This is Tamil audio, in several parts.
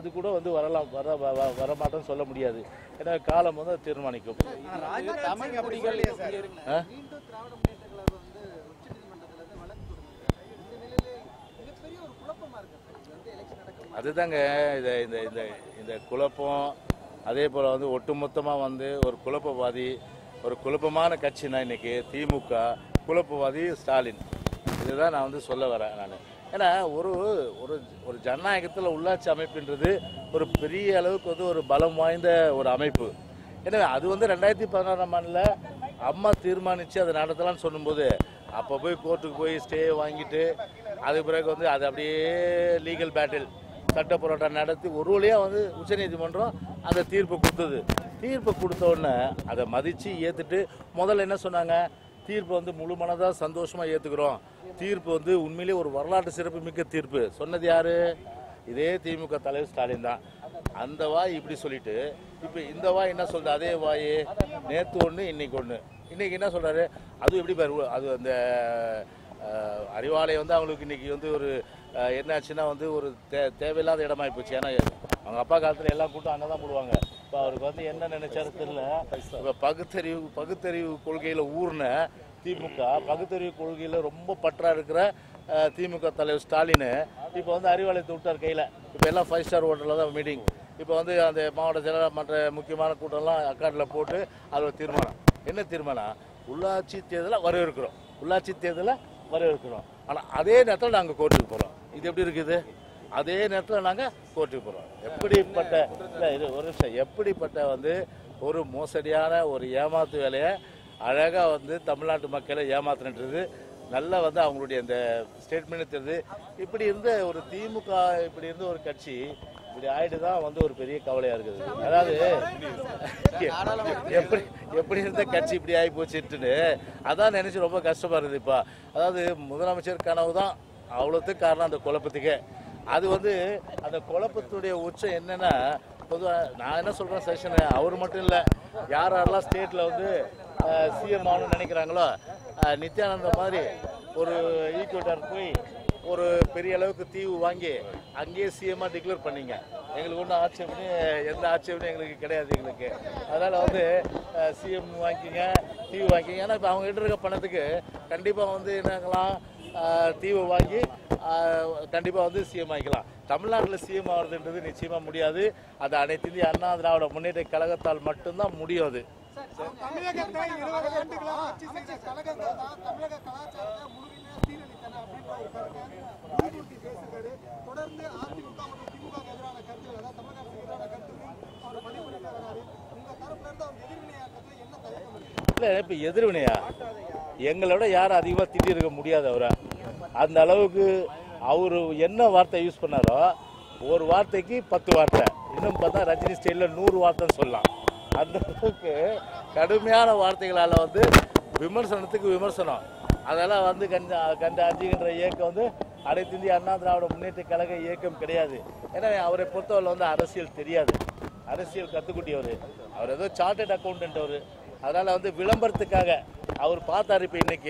அது கூட வந்து வரலாம் வர வ- வ- வரமாட்டோம்னு சொல்ல முடியாது ஏன்னா காலம் வந்து அது தீர்மானிக்கும் தமிழ் குடிகள் ஆ? மீண்டும் திராவிட முன்னேற்ற கழகம் வந்து உச்சநீதிமன்றத்துல இருந்து வழக்கு தொடுத்திருக்காங்க இந்த நிலையில மிகப்பெரிய ஒரு குழப்பமா இருக்கு சார் இது வந்து எலெக்ஷன் நடக்கும் அதுதாங்க இந்த இந்த இந்த இந்த குழப்பம் அதே போல் வந்து ஒட்டுமொத்தமாக வந்து ஒரு குழப்பவாதி ஒரு குழப்பமான கட்சினா இன்னைக்கு திமுக குழப்பவாதி ஸ்டாலின் இதுதான் நான் வந்து சொல்ல வரேன் நான் ஏன்னா ஒரு ஒரு ஒரு ஜனநாயகத்தில் உள்ளாட்சி அமைப்புன்றது ஒரு பெரிய அளவுக்கு வந்து ஒரு பலம் வாய்ந்த ஒரு அமைப்பு எனவே அது வந்து ரெண்டாயிரத்தி பதினாறாம் ஆண்டில் அம்மா தீர்மானித்து அதை நடத்தலாம்னு சொல்லும்போது அப்போ போய் கோர்ட்டுக்கு போய் ஸ்டே வாங்கிட்டு அதுக்கு பிறகு வந்து அது அப்படியே லீகல் பேட்டில் சட்ட போராட்டம் நடத்தி ஒரு வழியாக வந்து உச்சநீதிமன்றம் அந்த தீர்ப்பு கொடுத்தது தீர்ப்பு கொடுத்த உடனே அதை மதித்து ஏற்றுட்டு முதல்ல என்ன சொன்னாங்க தீர்ப்பு வந்து முழு மனதாக சந்தோஷமாக ஏற்றுக்கிறோம் தீர்ப்பு வந்து உண்மையிலேயே ஒரு வரலாற்று சிறப்புமிக்க தீர்ப்பு சொன்னது யாரு இதே திமுக தலைவர் ஸ்டாலின் தான் அந்த வாய் இப்படி சொல்லிட்டு இப்போ இந்த வாய் என்ன சொல்றது அதே வாய் நேற்று ஒன்று இன்னைக்கு ஒன்று இன்னைக்கு என்ன சொல்றாரு அது எப்படி பாரு அது அந்த அஹ், அறிவாலயம் வந்து அவங்களுக்கு இன்னைக்கு வந்து ஒரு அஹ், என்னாச்சுன்னா வந்து ஒரு தே தேவையில்லாத இடமாயி போச்சு ஏன்னா அவங்க அப்பா காலத்தில் எல்லா கூட்டம் அங்கே தான் போடுவாங்க இப்போ அவருக்கு வந்து என்ன நினைச்சாரு தெரியல இப்போ பகுத்தறிவு பகுத்தறிவு கொள்கையில் ஊர்ன திமுக பகுத்தறிவு கொள்கையில் ரொம்ப பற்றா இருக்கிற அஹ், திமுக தலைவர் ஸ்டாலின் இப்போ வந்து அறிவாலயத்தை விட்டார் கையில் இப்போ எல்லாம் ஃபைவ் ஸ்டார் ஹோட்டலில் தான் மீட்டிங் இப்போ வந்து அந்த மாவட்ட செயலாளர் மற்ற முக்கியமான கூட்டம்லாம் அக்கார்டில் போட்டு அது ஒரு தீர்மானம் என்ன தீர்மானம் உள்ளாட்சி தேர்தலை வரவேற்கிறோம் உள்ளாட்சி தேர்தலை வரவேற்கிறோம் ஆனால் அதே நேரத்தில் நாங்கள் கோர்ட்டுக்கு போகிறோம் இது எப்படி இருக்குது அதே நேரத்தில் நாங்கள் கோர்ட்டுக்கு போகிறோம் எப்படிப்பட்ட இல்லை இது ஒரு நிமிஷம் எப்படிப்பட்ட வந்து ஒரு மோசடியான ஒரு ஏமாத்து வேலையை அழகாக வந்து தமிழ்நாட்டு மக்களை ஏமாத்துனது நல்லா வந்து அவங்களுடைய இந்த ஸ்டேட்மெண்ட் தெரியுது இப்படி இருந்த ஒரு திமுக இப்படி இருந்த ஒரு கட்சி இப்படி ஆயிட்டு தான் வந்து ஒரு பெரிய கவலையா இருக்குது அதாவது எப்படி எப்படி இருந்த கட்சி இப்படி ஆகி போச்சுட்டுன்னு அதான் நினைச்சு ரொம்ப கஷ்டமா இருக்குது இப்போ அதாவது முதலமைச்சர் கனவு தான் அவ்வளோத்துக்கு காரணம் அந்த குழப்பத்துக்கே அது வந்து அந்த குழப்பத்துடைய உச்சம் என்னன்னா பொதுவாக நான் என்ன சொல்றேன் செஷன் அவர் மட்டும் இல்லை யார் யாரெல்லாம் ஸ்டேட்ல வந்து சிஎம் ஆகணும்னு நினைக்கிறாங்களோ அஹ், நித்யானந்த மாதிரி ஒரு ஈக்குவேட்டர் போய் ஒரு பெரிய அளவுக்கு தீவு வாங்கி அங்கேயே சிஎம்மாக டிக்ளேர் பண்ணீங்க எங்களுக்கு ஒன்றும் ஆட்சேபனை எந்த ஆட்சேபனையும் எங்களுக்கு கிடையாது எங்களுக்கு அதனால் வந்து சிஎம் வாங்கிக்கிங்க தீவு வாங்கிக்கிங்க ஏன்னா இப்போ அவங்க கிட்ட இருக்க பணத்துக்கு கண்டிப்பாக வந்து என்னங்களாம் அஹ், தீவு வாங்கி கண்டிப்பாக வந்து சிஎம் வாங்கிக்கலாம் தமிழ்நாட்டில் சிஎம் ஆகிறதுன்றது நிச்சயமாக முடியாது அது அனைத்து இந்திய அண்ணா திராவிட முன்னேற்ற கழகத்தால் மட்டும்தான் முடியும் அது தமிழகத்தை இருபது ஆண்டுகளா ஆட்சி செய்த கழகங்கள் தான் தமிழக கலாச்சாரத்தை முழுமையா சீரழித்தன அப்படின்ற ஒரு கருத்தை முன்கூட்டி பேசுகிறாரு தொடர்ந்து அதிமுக மற்றும் திமுக எதிரான கருத்துக்கள் அதாவது தமிழக அரசுக்கு எதிரான கருத்துக்கள் அவர் பதிவு பண்ணிட்டு வராரு உங்க தரப்புல இருந்து அவர் எதிர்வினையாற்றத்துல என்ன தயக்கம் இருக்கு இல்லை இப்போ எதிர்வினையா எங்களோட யாரும் அதிகமாக திட்டிருக்க முடியாது அவரை அந்த அளவுக்கு அவர் என்ன வார்த்தை யூஸ் பண்ணாரோ ஒரு வார்த்தைக்கு பத்து வார்த்தை இன்னும் பார்த்தா ரஜினி ஸ்டைலில் நூறு வார்த்தைன்னு சொல்லலாம் அந்த அளவுக்கு கடுமையான வார்த்தைகளால் வந்து விமர்சனத்துக்கு விமர்சனம் அதெல்லாம் வந்து கண்ட கண்ட அஞ்சுகின்ற இயக்கம் வந்து அனைத்து இந்திய அண்ணா திராவிட முன்னேற்ற கழக இயக்கம் கிடையாது ஏன்னா அவரை பொறுத்தவரை வந்து அரசியல் தெரியாது அரசியல் கத்துக்குட்டியவர் அவர் ஏதோ சார்ட்டர்ட் அக்கௌண்டன்ட் அவர் அதனால வந்து விளம்பரத்துக்காக அவர் பார்த்தாரு இப்போ இன்னைக்கு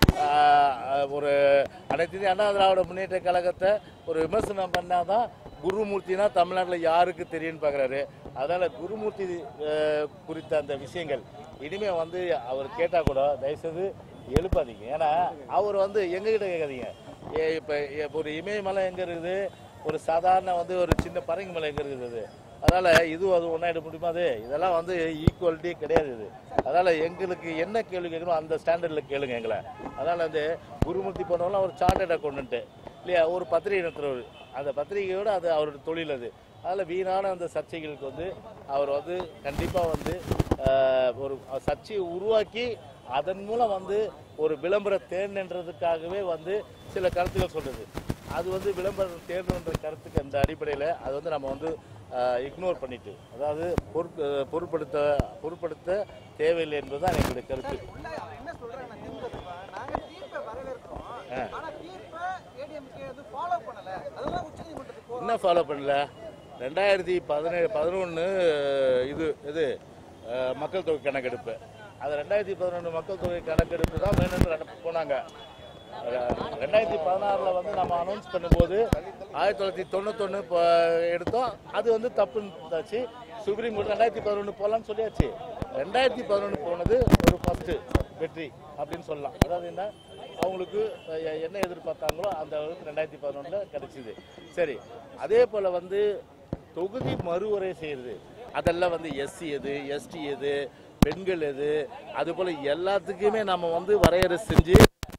ஆஹ், ஒரு அனைத்து இந்திய அண்ணா திராவிட முன்னேற்ற கழகத்தை ஒரு விமர்சனம் பண்ணாதான் குருமூர்த்தினா தமிழ்நாட்டில் யாருக்கு தெரியும்னு பார்க்குறாரு அதனால குருமூர்த்தி ஆஹ், குறித்த அந்த விஷயங்கள் இனிமே வந்து அவர் கேட்டால் கூட தயவுசெய்து எழுப்பாதீங்க ஏன்னா அவர் வந்து எங்ககிட்ட கேட்காதீங்க ஏ இப்போ ஒரு இமயமலை எங்கே இருக்குது ஒரு சாதாரண வந்து ஒரு சின்ன பரங்கி மலை எங்கே இருக்குது அதனால இதுவும் அது ஒன்றாயிட முடியுமா அது இதெல்லாம் வந்து ஈக்குவாலிட்டி கிடையாது இது அதனால எங்களுக்கு என்ன கேள்வி கேட்கணும் அந்த ஸ்டாண்டர்டில் கேளுங்க எங்களை அதனால வந்து குருமூர்த்தி போனவங்களாம் ஒரு சார்ட்டர்ட் அக்கௌண்டன்ட்டு இல்லையா ஒரு பத்திரிகை நடத்துறவர் அந்த பத்திரிகையோட அது அவரோட தொழில் அது அதில் வீணான அந்த சர்ச்சைகளுக்கு வந்து அவர் வந்து கண்டிப்பாக வந்து ஆஹ், ஒரு சர்ச்சையை உருவாக்கி அதன் மூலம் வந்து ஒரு விளம்பர தேர்ந்தென்றதுக்காகவே வந்து சில கருத்துக்கள் சொல்றது அது வந்து விளம்பரம் தேர்ந்தென்ற கருத்துக்கு அந்த அடிப்படையில் அது வந்து நம்ம வந்து இக்னோர் பண்ணிட்டு அதாவது பொருட் பொருட்படுத்த பொருட்படுத்த தேவையில்லை என்பதுதான் எங்களுடைய கருத்து உள்ள அவன் என்ன சொல்றாங்கன்னா திமுக நாங்க தீர்ப்பை வரவேற்கிறோம் ஆனா தீர்ப்பை ஏடிஎம்கே வந்து ஃபாலோ பண்ணல அதெல்லாம் உச்சநீதிமன்றத்துக்கு போறோம் என்ன ஃபாலோ பண்ணல ரெண்டாயிரத்தி பதினேழு பதினொன்று இது இது அஹ், மக்கள் தொகை கணக்கெடுப்பு அது ரெண்டாயிரத்தி பதினொன்று மக்கள் தொகை கணக்கெடுப்பு தான் வேணும்னு நட- போனாங்க ரெண்டாயிரத்தி பதினாறில் வந்து நம்ம அனௌன்ஸ் பண்ணும்போது ஆயிரத்தி தொள்ளாயிரத்தி தொண்ணூத்தொன்று இப்போ எடுத்தோம் அது வந்து தப்புன்னு இருந்தாச்சு சுப்ரீம் கோர்ட் ரெண்டாயிரத்தி பதினொன்று போகலான்னு சொல்லியாச்சு ரெண்டாயிரத்தி பதினொன்று போனது ஒரு ஃபஸ்ட்டு வெற்றி அப்படின்னு சொல்லலாம் அதாவது என்ன அவங்களுக்கு அஹ், என்ன எதிர்பார்த்தாங்களோ அந்த அளவுக்கு ரெண்டாயிரத்தி பதினொன்றில் கிடைச்சிது சரி அதே போல் வந்து தொகுதி மறுவரை செய்கிறது அதெல்லாம் வந்து எஸ்சி எது எஸ்டி எது பெண்கள் எது அது போல் எல்லாத்துக்குமே நம்ம வந்து வரையறை செஞ்சு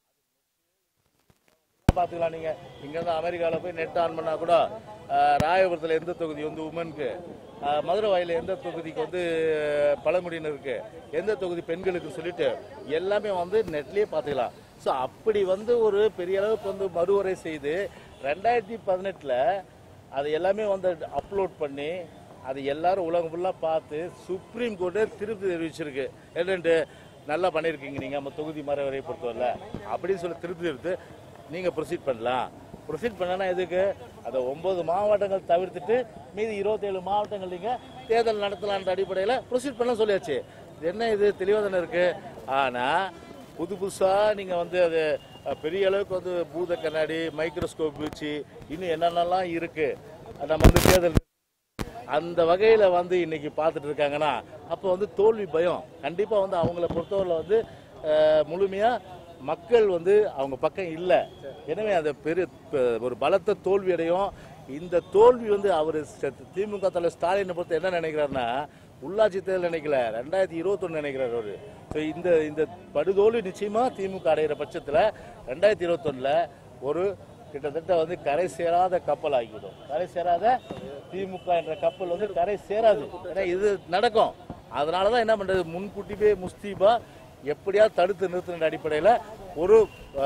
பார்த்துக்கலாம் நீங்கள் இங்கேருந்து அமெரிக்காவில் போய் நெட் ஆன் பண்ணால் கூட அஹ், ராயபுரத்தில் எந்த தொகுதி வந்து உமனுக்கு மதுரை வாயில் எந்த தொகுதிக்கு வந்து பழங்குடியினருக்கு எந்த தொகுதி பெண்களுக்கு சொல்லிட்டு எல்லாமே வந்து நெட்லேயே பார்த்துக்கலாம் ஸோ அப்படி வந்து ஒரு பெரிய அளவுக்கு வந்து மறுவரை செய்து ரெண்டாயிரத்தி பதினெட்டில் அது எல்லாமே வந்து அப்லோட் பண்ணி அது எல்லாரும் உலகம் ஃபுல்லாக பார்த்து சுப்ரீம் கோர்ட்டே திருப்பி தெரிவிச்சிருக்கு என்னண்டு நல்லா பண்ணியிருக்கீங்க நீங்கள் நம்ம தொகுதி மறுவரை பொறுத்தவரை அப்படின்னு சொல்லி திருப்பி எடுத்து நீங்கள் ப்ரொசீட் பண்ணலாம் ப்ரொசீட் பண்ணனா எதுக்கு அதை ஒன்பது மாவட்டங்கள் தவிர்த்துட்டு மீதி இருபத்தேழு மாவட்டங்கள் நீங்கள் தேர்தல் நடத்தலான்ற அடிப்படையில் ப்ரொசீட் பண்ண சொல்லியாச்சு இது என்ன இது தெளிவாக தானே இருக்குது ஆனால் புது புதுசாக நீங்கள் வந்து அது அஹ், பெரிய அளவுக்கு வந்து பூத கண்ணாடி மைக்ரோஸ்கோப் வச்சு இன்னும் என்னென்னலாம் இருக்குது நம்ம வந்து தேர்தல் அந்த வகையில் வந்து இன்னைக்கு பார்த்துட்டு இருக்காங்கன்னா அப்போ வந்து தோல்வி பயம் கண்டிப்பாக வந்து அவங்கள பொறுத்தவரையில் வந்து முழுமையாக மக்கள் வந்து அவங்க பக்கம் இல்லை எனவே அந்த பெரிய ப- ஒரு பலத்த தோல்வி அடையும் இந்த தோல்வி வந்து அவர் திமுக தலைவர் ஸ்டாலினை பொறுத்து என்ன நினைக்கிறாருன்னா உள்ளாட்சி தேர்தல் நினைக்கல ரெண்டாயிரத்தி இருபத்தொன்னு நினைக்கிறார் அவரு ஸோ இந்த இந்த படுதோல்வி நிச்சயமா திமுக அடைகிற பட்சத்தில் ரெண்டாயிரத்தி இருபத்தொன்னுல ஒரு கிட்டத்தட்ட வந்து கரை சேராத கப்பல் ஆகிவிடும் கரை சேராத திமுக என்ற கப்பல் வந்து கரை சேராது ஏன்னா இது நடக்கும் அதனால தான் என்ன பண்றது முன்கூட்டியே முஸ்தீபா எப்படியாவது தடுத்து நிறுத்தின அடிப்படையில் ஒரு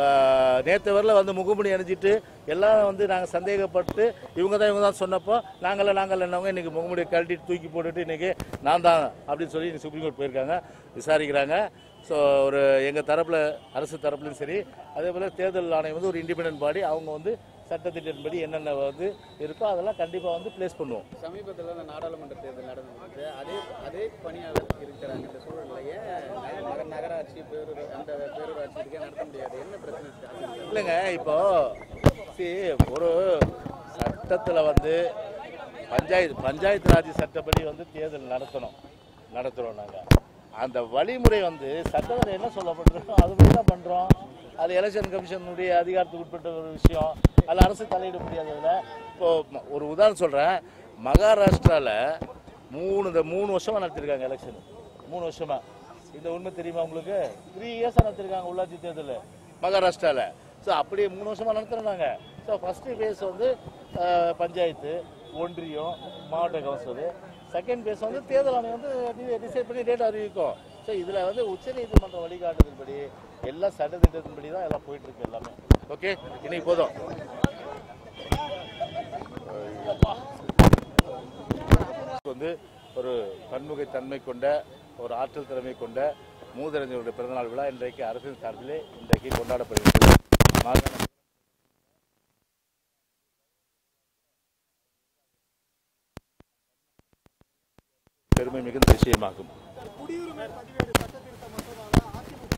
நேற்று வரல வந்து முகமுடி அணிஞ்சிட்டு எல்லாம் வந்து நாங்கள் சந்தேகப்பட்டு இவங்க தான் இவங்க தான் சொன்னப்போ நாங்கள நாங்கள் என்னவங்க இன்னைக்கு முகமுடியை கழட்டிட்டு தூக்கி போட்டுட்டு இன்னைக்கு நான் தான் அப்படின்னு சொல்லி இன்னைக்கு சுப்ரீம் கோர்ட் போயிருக்காங்க விசாரிக்கிறாங்க ஸோ ஒரு எங்கள் தரப்பில் அரசு தரப்புலையும் சரி அதே போல் தேர்தல் ஆணையம் வந்து ஒரு இண்டிபெண்டன்ட் பாடி அவங்க வந்து சட்டத்திட்டத்தின்படி என்னென்ன வந்து இருக்கோ அதெல்லாம் கண்டிப்பாக வந்து ப்ளேஸ் பண்ணுவோம் சமீபத்தில் இந்த நாடாளுமன்ற தேர்தல் நடந்தது அதே அதே பணியாளர் இருக்கிறாங்க இந்த சூழல்லையே நகர நகராட்சி பேரூர் அந்த பேரூராட்சி இருக்கே நடத்த முடியாது என்ன பிரச்சனை இருக்கு? இல்லைங்க இப்போ see, ஒரு சட்டத்தில் வந்து பஞ்சாயத்து பஞ்சாயத்து ராஜ் சட்டப்படி வந்து தேர்தல் நடத்தணும் நடத்துகிறோம் நாங்கள் அந்த வழிமுறை வந்து சட்டத்தில் என்ன சொல்லப்படுறோம் அது மாதிரி தான் பண்ணுறோம் அது எலெக்ஷன் கமிஷனுடைய அதிகாரத்துக்கு உட்பட்ட ஒரு விஷயம் அதில் அரசு தலையிட முடியாததுல இப்போ ம- ஒரு உதாரணம் சொல்கிறேன் மகாராஷ்டிராவில் மூணு இந்த மூணு வருஷமாக நடத்திருக்காங்க எலெக்ஷன் மூணு வருஷமா இந்த உண்மை தெரியுமா உங்களுக்கு த்ரீ இயர்ஸாக நடத்திருக்காங்க உள்ளாட்சி தேர்தல் மகாராஷ்டிராவில் ஸோ அப்படியே மூணு வருஷமாக நடத்துகிறாங்க ஸோ ஃபஸ்ட்டு ஃபேஸ் வந்து அஹ், பஞ்சாயத்து ஒன்றியம் மாவட்ட கவுன்சிலரு செகண்ட் ஃபேஸ் வந்து தேர்தல் ஆணையம் வந்து டிசைட் பண்ணி டேட் அறிவிக்கும் ஸோ இதில் வந்து உச்சநீதிமன்ற வழிகாட்டுதல்படி எல்லாம் சட்டத்திட்டத்தின்படி தான் எல்லாம் போயிட்டு இருக்கு எல்லாமே ஓகே இன்னைக்கு போதும் வந்து ஒரு பன்முக தன்மை கொண்ட ஒரு ஆற்றல் திறமை கொண்ட மூதறிஞருடைய பிறந்தநாள் விழா இன்றைக்கு அரசின் சார்பிலே இன்றைக்கு கொண்டாடப்படுகிறது மாகாண பெருமை மிகுந்த விஷயமாகும் குடியுரிமை பதிவேடு சட்ட திருத்த மசோதாவில் அதிமுக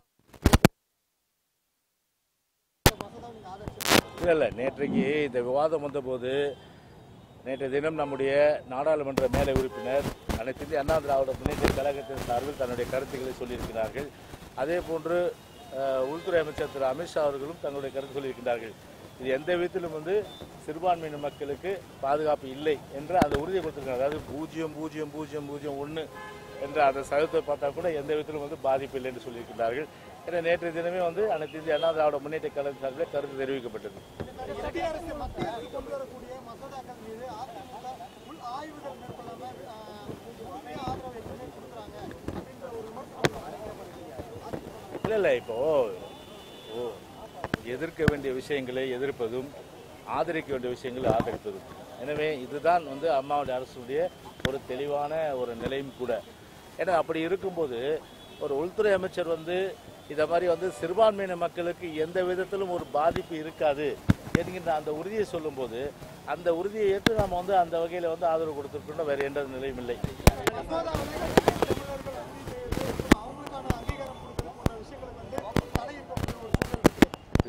மசோதா நீங்க ஆதரிச்சு இல்லை இல்லை நேற்றைக்கு இந்த விவாதம் வந்தபோது நேற்றைய தினம் நம்முடைய நாடாளுமன்ற மேலை உறுப்பினர் அனைத்து இந்திய அண்ணா திராவிட முன்னேற்ற கழகத்தின் சார்பில் தன்னுடைய கருத்துக்களை சொல்லியிருக்கிறார்கள் அதே போன்று அஹ், உள்துறை அமைச்சர் திரு அமித்ஷா அவர்களும் தங்களுடைய கருத்து சொல்லியிருக்கிறார்கள் இது எந்த விதத்திலும் வந்து சிறுபான்மையின மக்களுக்கு பாதுகாப்பு இல்லை என்று அந்த உறுதியை கொடுத்திருக்காங்க அதாவது பூஜ்ஜியம் பூஜ்ஜியம் பூஜ்ஜியம் பூஜ்ஜியம் ஒன்று என்ற அந்த சதத்தை பார்த்தா கூட எந்த விதத்திலும் வந்து பாதிப்பு இல்லை என்று சொல்லியிருக்கிறார்கள் ஏன்னா நேற்றைய தினமே வந்து அனைத்து இந்திய அண்ணா திராவிட முன்னேற்ற கழக சார்பில் கருத்து தெரிவிக்கப்பட்டது மத்திய அரசு மத்திய அரசு கொண்டு வரக்கூடிய மசோதாக்கள் மீது அதிமுக உள் ஆய்வுகள் மேற்கொள்ளாம ஆஹ், முழுமையா ஆதரவு எப்பவுமே கொடுக்குறாங்க அப்படின்ற ஒரு விமர்சனம் இல்லை இல்லை இப்போ ஓ எதிர்க்க வேண்டிய விஷயங்களை எதிர்ப்பதும் ஆதரிக்க வேண்டிய விஷயங்களை ஆதரிப்பதும் எனவே இதுதான் வந்து அம்மாவுடைய அரசுடைய ஒரு தெளிவான ஒரு நிலையும் கூட ஏன்னா அப்படி இருக்கும்போது ஒரு உள்துறை அமைச்சர் வந்து இதை மாதிரி வந்து சிறுபான்மையின மக்களுக்கு எந்த விதத்திலும் ஒரு பாதிப்பு இருக்காது என்கின்ற அந்த உறுதியை சொல்லும்போது அந்த உறுதியை ஏற்று நாம் வந்து அந்த வகையில் வந்து ஆதரவு கொடுத்துருக்கோம் வேறு எந்த நிலையும் இல்லை மசோதாவில் தமிழர்கள் உறுதி செய்வது அவங்களுக்கான அங்கீகாரம் கொடுக்கறது போன்ற விஷயங்களுக்கு வந்து தடை இருக்கக்கூடிய ஒரு சூழல் இருக்கு இது வந்து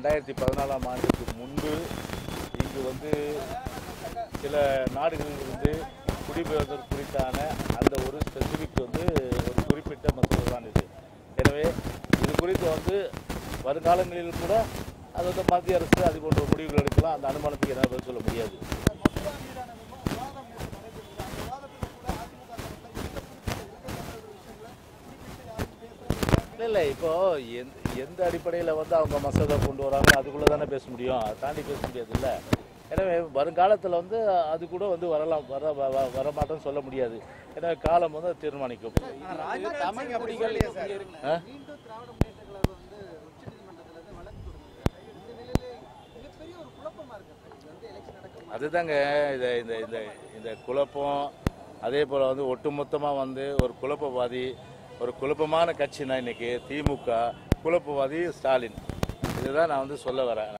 ரெண்டாயிரத்தி பதினாலாம் ஆண்டுக்கு முன்பு இங்கு வந்து சில நாடுகளிலிருந்து குடிபெயர்தல் குறித்தான அந்த ஒரு ஸ்பெசிபிக் வந்து ஒரு குறிப்பிட்ட மசோதா தான் இது எனவே இது குறித்து வந்து வருங்காலங்களில் கூட அது வந்து மத்திய அரசு அது போன்ற முடிவுகள் எடுக்கலாம் அந்த அனுமானத்துக்கு என்ன பதில் சொல்ல முடியாது மசோதா மீதான விவா- விவாதம் நேற்று நடைபெற்றது அந்த விவாதத்தில் கூட அதிமுக தரப்புல இந்த குறிப்பிட்ட இலங்கை தமிழர்கள் விஷயங்களை குறிப்பிட்டு யாரும் பேசவே இல்லை. இல்லை இல்லை இப்போ எந்த எந்த அடிப்படையில் வந்து அவங்க மசோதா கொண்டு வராங்க அதுக்குள்ளே தானே பேச முடியும் அதை தாண்டி பேச முடியாது இல்லை எனவே வருங்காலத்தில் வந்து அது கூட வந்து வரலாம் வர வ- வ- வரமாட்டோம்னு சொல்ல முடியாது எனவே காலம் வந்து அது தீர்மானிக்கும் தமிழ் குடிகள் ஆ? மீண்டும் திராவிட முன்னேற்ற கழகம் வந்து உச்சநீதிமன்றத்துல இருந்து வழக்கு தொடர்ந்துருக்காங்க இந்த நிலையில மிகப்பெரிய ஒரு குழப்பமா இருக்கு இது வந்து எலெக்ஷன் நடக்கும் அதுதாங்க இந்த இந்த இந்த இந்த குழப்பம் அதே போல் வந்து ஒட்டுமொத்தமாக வந்து ஒரு குழப்பவாதி ஒரு குழப்பமான கட்சினா இன்னைக்கு திமுக குழப்பவாதி ஸ்டாலின் இதுதான் நான் வந்து சொல்ல வரேன்